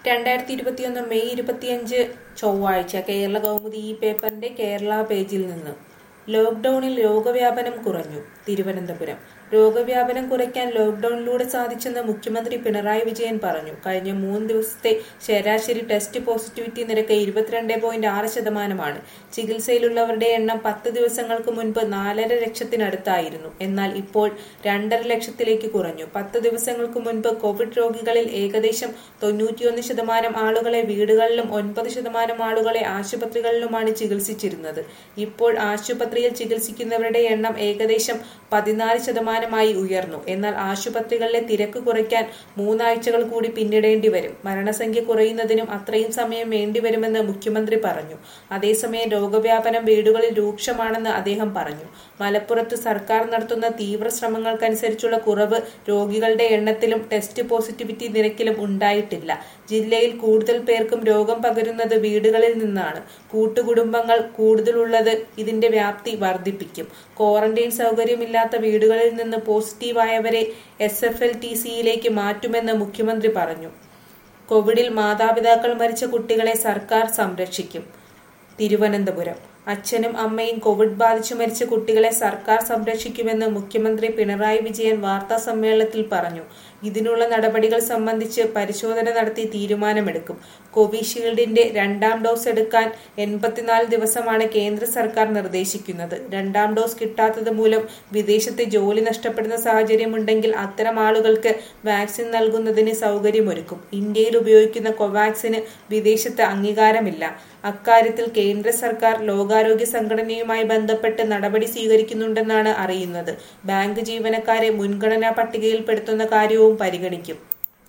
രണ്ടായിരത്തി ഇരുപത്തിയൊന്ന് മെയ് ഇരുപത്തിയഞ്ച് ചൊവ്വാഴ്ച കേരള കൗമുദി ഈ പേപ്പറിന്റെ കേരള പേജിൽ നിന്ന് ലോക്ഡൌണിൽ രോഗവ്യാപനം കുറഞ്ഞു തിരുവനന്തപുരം രോഗവ്യാപനം കുറയ്ക്കാൻ ലോക്ഡൌണിലൂടെ സാധിച്ചെന്ന് മുഖ്യമന്ത്രി പിണറായി വിജയൻ പറഞ്ഞു കഴിഞ്ഞ മൂന്ന് ദിവസത്തെ ശരാശരി ടെസ്റ്റ് പോസിറ്റിവിറ്റി നിരക്ക് ഇരുപത്തിരണ്ട് പോയിന്റ് ആറ് ശതമാനമാണ് ചികിത്സയിലുള്ളവരുടെ എണ്ണം പത്ത് ദിവസങ്ങൾക്ക് മുൻപ് നാലര ലക്ഷത്തിനടുത്തായിരുന്നു എന്നാൽ ഇപ്പോൾ രണ്ടര ലക്ഷത്തിലേക്ക് കുറഞ്ഞു പത്ത് ദിവസങ്ങൾക്ക് മുൻപ് കോവിഡ് രോഗികളിൽ ഏകദേശം തൊണ്ണൂറ്റിയൊന്ന് ശതമാനം ആളുകളെ വീടുകളിലും ഒൻപത് ശതമാനം ആളുകളെ ആശുപത്രികളിലുമാണ് ചികിത്സിച്ചിരുന്നത് ഇപ്പോൾ ആശുപത്രിയിൽ ചികിത്സിക്കുന്നവരുടെ എണ്ണം ഏകദേശം പതിനാല് ശതമാനമായി ഉയർന്നു എന്നാൽ ആശുപത്രികളിലെ തിരക്ക് കുറയ്ക്കാൻ മൂന്നാഴ്ചകൾ കൂടി പിന്നിടേണ്ടി വരും മരണസംഖ്യ കുറയുന്നതിനും അത്രയും സമയം വേണ്ടിവരുമെന്ന് മുഖ്യമന്ത്രി പറഞ്ഞു അതേസമയം രോഗവ്യാപനം വീടുകളിൽ രൂക്ഷമാണെന്ന് അദ്ദേഹം പറഞ്ഞു മലപ്പുറത്ത് സർക്കാർ നടത്തുന്ന തീവ്ര ശ്രമങ്ങൾക്കനുസരിച്ചുള്ള കുറവ് രോഗികളുടെ എണ്ണത്തിലും ടെസ്റ്റ് പോസിറ്റിവിറ്റി നിരക്കിലും ഉണ്ടായിട്ടില്ല ജില്ലയിൽ കൂടുതൽ പേർക്കും രോഗം പകരുന്നത് വീടുകളിൽ നിന്നാണ് കൂട്ടുകുടുംബങ്ങൾ കൂടുതലുള്ളത് ഇതിന്റെ വ്യാപ്തി വർദ്ധിപ്പിക്കും ക്വാറന്റൈൻ സൗകര്യമില്ലാത്ത വീടുകളിൽ നിന്ന് പോസിറ്റീവായവരെ എസ് എഫ് എൽ ടി സിയിലേക്ക് മാറ്റുമെന്ന് മുഖ്യമന്ത്രി പറഞ്ഞു കോവിഡിൽ മാതാപിതാക്കൾ മരിച്ച കുട്ടികളെ സർക്കാർ സംരക്ഷിക്കും തിരുവനന്തപുരം അച്ഛനും അമ്മയും കോവിഡ് ബാധിച്ചു മരിച്ച കുട്ടികളെ സർക്കാർ സംരക്ഷിക്കുമെന്ന് മുഖ്യമന്ത്രി പിണറായി വിജയൻ വാർത്താ സമ്മേളനത്തിൽ പറഞ്ഞു ഇതിനുള്ള നടപടികൾ സംബന്ധിച്ച് പരിശോധന നടത്തി തീരുമാനമെടുക്കും കോവിഷീൽഡിന്റെ രണ്ടാം ഡോസ് എടുക്കാൻ എൺപത്തിനാല് ദിവസമാണ് കേന്ദ്ര സർക്കാർ നിർദ്ദേശിക്കുന്നത് രണ്ടാം ഡോസ് കിട്ടാത്തത് മൂലം വിദേശത്ത് ജോലി നഷ്ടപ്പെടുന്ന സാഹചര്യമുണ്ടെങ്കിൽ അത്തരം ആളുകൾക്ക് വാക്സിൻ നൽകുന്നതിന് സൗകര്യമൊരുക്കും ഇന്ത്യയിൽ ഉപയോഗിക്കുന്ന കോവാക്സിന് വിദേശത്ത് അംഗീകാരമില്ല അക്കാര്യത്തിൽ കേന്ദ്ര സർക്കാർ ലോകാരോഗ്യ സംഘടനയുമായി ബന്ധപ്പെട്ട് നടപടി സ്വീകരിക്കുന്നുണ്ടെന്നാണ് അറിയുന്നത് ബാങ്ക് ജീവനക്കാരെ മുൻഗണനാ പട്ടികയിൽപ്പെടുത്തുന്ന കാര്യവും പരിഗണിക്കും